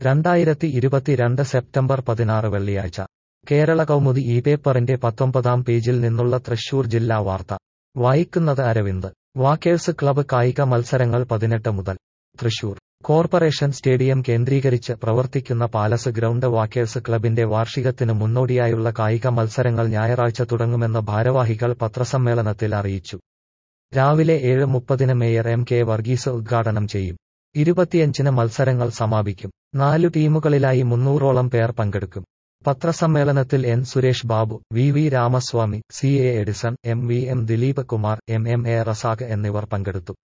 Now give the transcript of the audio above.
രണ്ടായിരത്തി ഇരുപത്തിരണ്ട് സെപ്റ്റംബർ പതിനാറ് വെള്ളിയാഴ്ച കേരള കൗമുദി ഈ പേപ്പറിന്റെ പത്തൊമ്പതാം പേജിൽ നിന്നുള്ള തൃശൂർ ജില്ലാ വാർത്ത വായിക്കുന്നത് അരവിന്ദ് വാക്കേഴ്സ് ക്ലബ്ബ് കായിക മത്സരങ്ങൾ പതിനെട്ട് മുതൽ തൃശൂർ കോർപ്പറേഷൻ സ്റ്റേഡിയം കേന്ദ്രീകരിച്ച് പ്രവർത്തിക്കുന്ന പാലസ് ഗ്രൗണ്ട് വാക്കേഴ്സ് ക്ലബിന്റെ വാർഷികത്തിന് മുന്നോടിയായുള്ള കായിക മത്സരങ്ങൾ ഞായറാഴ്ച തുടങ്ങുമെന്ന് ഭാരവാഹികൾ പത്രസമ്മേളനത്തിൽ അറിയിച്ചു രാവിലെ ഏഴ് മുപ്പതിന് മേയർ എം കെ വർഗീസ് ഉദ്ഘാടനം ചെയ്യും ഇരുപത്തിയഞ്ചിന് മത്സരങ്ങൾ സമാപിക്കും നാലു ടീമുകളിലായി മുന്നൂറോളം പേർ പങ്കെടുക്കും പത്രസമ്മേളനത്തിൽ N Suresh Babu V V Ramaswamy C A Edison M V M Dileep Kumar M M A Razak എന്നിവർ പങ്കെടുത്തു